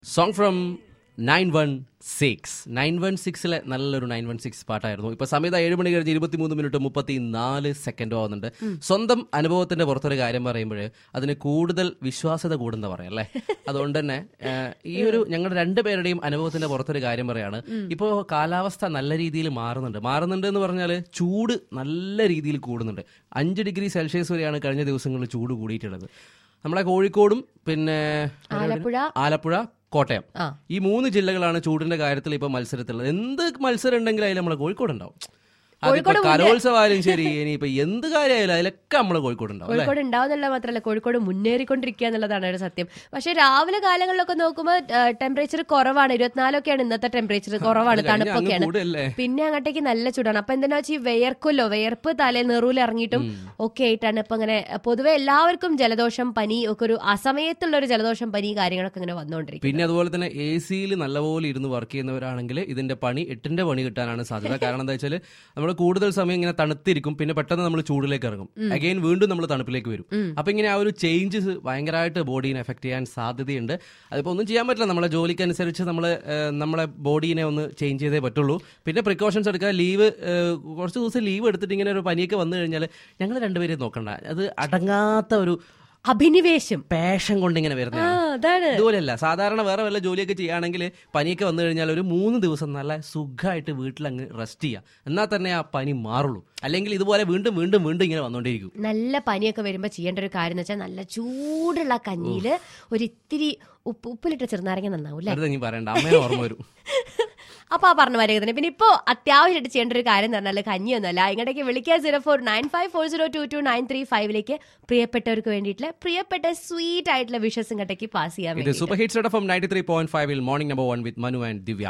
Song from nine one six nine one സിക്സിലെ നല്ലൊരു nine one six പാട്ടായിരുന്നു ഇപ്പൊ സമയത്ത് ഏഴ് മണി കഴിഞ്ഞ് ഇരുപത്തി മൂന്ന് മിനിറ്റ് മുപ്പത്തി നാല് സെക്കൻഡും ആവുന്നുണ്ട് സ്വന്തം അനുഭവത്തിന്റെ പുറത്തൊരു കാര്യം പറയുമ്പോൾ അതിന് കൂടുതൽ വിശ്വാസ്യത കൂടുന്ന പറയാം അല്ലേ അതുകൊണ്ട് തന്നെ ആ, ഈ ഒരു ഞങ്ങളുടെ രണ്ടുപേരുടെയും അനുഭവത്തിന്റെ പുറത്തൊരു കാര്യം പറയാണ് ഇപ്പോ കാലാവസ്ഥ നല്ല രീതിയിൽ മാറുന്നുണ്ട് മാറുന്നുണ്ട് എന്ന് പറഞ്ഞാൽ ചൂട് നല്ല രീതിയിൽ കൂടുന്നുണ്ട് അഞ്ച് ഡിഗ്രി സെൽഷ്യസ് വരെയാണ് കഴിഞ്ഞ ദിവസങ്ങളിൽ ചൂട് കൂടിയിട്ടുള്ളത് നമ്മളെ കോഴിക്കോടും പിന്നെ ആലപ്പുഴ ആലപ്പുഴ കോട്ടയം ആ. ഈ മൂന്ന് ജില്ലകളാണ് ചൂടിന്റെ കാര്യത്തിൽ ഇപ്പൊ മത്സരത്തിലുള്ളത് എന്ത് മത്സരം ഉണ്ടെങ്കിലും അതിൽ നമ്മളെ കോഴിക്കോട് ഉണ്ടാവും അതിപ്പോ കലോത്സവമായാലും ശരി ഇനിയിപ്പോ എന്ത് കാര്യമായാലും അതിലൊക്കെ നമ്മളെ കോഴിക്കോട് ഉണ്ടാവും അല്ലെ കോഴിക്കോട് ഉണ്ടാവുന്നില്ല മാത്രമല്ല കോഴിക്കോട് മുന്നേറിക്കൊണ്ടിരിക്കുക എന്നുള്ളതാണ് ഒരു സത്യം പക്ഷെ രാവിലെ കാലങ്ങളിലൊക്കെ നോക്കുമ്പോൾ ടെമ്പറേച്ചർ കുറവാണ് ഇരുപത്തിനാലൊക്കെയാണ് ഇന്നത്തെ ടെമ്പറേച്ചർ കുറവാണ് അത് കഴിഞ്ഞ് അങ്ങ് തണുപ്പൊക്കെയാണ് കൂടല്ലേ? പിന്നെ അങ്ങോട്ടേക്ക് നല്ല ചൂടാണ് അപ്പൊ എന്തിനാ വെച്ചാൽ ഈ വിയർക്കുമല്ലോ വിയർപ്പ് തലയിൽ നെറൂൽ ഇറങ്ങിയിട്ടും ഒക്കെ ആയിട്ടാണ് ഇപ്പൊ ഇങ്ങനെ പൊതുവെ എല്ലാവർക്കും ജലദോഷം പനി ഒക്കെ ഒരു അസമയത്തുള്ള ഒരു ജലദോഷം പനി കാര്യങ്ങളൊക്കെ ഇങ്ങനെ വന്നുകൊണ്ടിരിക്കും പിന്നെ അതുപോലെ തന്നെ എ സിയിൽ നല്ലപോലെ ഇരുന്ന് വർക്ക് ചെയ്യുന്നവരാണെങ്കിൽ ഇതിന്റെ പണി എട്ടിന്റെ പണി കിട്ടാനാണ് സാധ്യത കാരണം എന്താ വെച്ചാൽ നമ്മൾ കൂടുതൽ സമയം ഇങ്ങനെ തണുത്തിരിക്കും പിന്നെ പെട്ടെന്ന് നമ്മൾ ചൂടിലേക്ക് ഇറങ്ങും അഗൈൻ വീണ്ടും നമ്മൾ തണുപ്പിലേക്ക് വരും അപ്പൊ ഇങ്ങനെ ആ ഒരു ചേഞ്ചസ് ഭയങ്കരമായിട്ട് ബോഡീനെ എഫക്ട് ചെയ്യാൻ സാധ്യതയുണ്ട് അതിപ്പോ ഒന്നും ചെയ്യാൻ പറ്റില്ല നമ്മളെ ജോലിക്കനുസരിച്ച് നമ്മൾ നമ്മളെ ബോഡീനെ ഒന്ന് ചേഞ്ച് ചെയ്തേ പറ്റുള്ളൂ പിന്നെ പ്രിക്കോഷൻസ് എടുക്കുക ലീവ് കുറച്ച് ദിവസം ലീവ് എടുത്തിട്ട് ഇങ്ങനെ ഒരു പനിയൊക്കെ വന്നു കഴിഞ്ഞാൽ ഞങ്ങൾ രണ്ടുപേരെയും നോക്കണ്ട അത് അടങ്ങാത്ത ഒരു അഭിനിവേശം പാഷൻ കൊണ്ട് ഇങ്ങനെ ആ വരുന്നതാണ് അതാണ് ഇതുപോലെയല്ല സാധാരണ വേറെ വല്ല ജോലിയൊക്കെ ചെയ്യുകയാണെങ്കിൽ പനിയൊക്കെ വന്നു കഴിഞ്ഞാൽ ഒരു മൂന്ന് ദിവസം നല്ല സുഖമായിട്ട് വീട്ടിൽ അങ്ങ് റെസ്റ്റ് ചെയ്യാം എന്നാൽ തന്നെ ആ പനി മാറുള്ളൂ അല്ലെങ്കിൽ ഇതുപോലെ വീണ്ടും വീണ്ടും വീണ്ടും ഇങ്ങനെ വന്നുകൊണ്ടിരിക്കും നല്ല പനിയൊക്കെ വരുമ്പോൾ ചെയ്യേണ്ട ഒരു കാര്യം എന്ന് വെച്ചാൽ നല്ല ചൂടുള്ള കഞ്ഞിയില് ഒരു ഇത്തിരി ഉപ്പ് ഉപ്പിലിട്ട ചെറുനാരങ്ങ നന്നാവും അല്ലേ വെറുതെ നീ പറയണ്ട അമ്മേനെ ഓർമ്മ വരും അപ്പൊ ആ പറഞ്ഞ പോലെ തന്നെ പിന്നെ ഇപ്പോ അത്യാവശ്യമായിട്ട് ചെയ്യേണ്ട ഒരു കാര്യം എന്ന് പറഞ്ഞാൽ കഞ്ഞിയൊന്നുമല്ല ഇങ്ങോട്ടേക്ക് വിളിക്കുക zero four nine five four zero two two nine three ഫൈവിലേക്ക് പ്രിയപ്പെട്ടവർക്ക് വേണ്ടിയിട്ടുള്ള പ്രിയപ്പെട്ട സ്വീറ്റ് ആയിട്ടുള്ള വിഷസ് ഇങ്ങോട്ടേക്ക് പാസ് ചെയ്യാൻ ഇത് വേണ്ടി super hits of ninety three point ഫൈവിൽ morning number one with Manu and Divya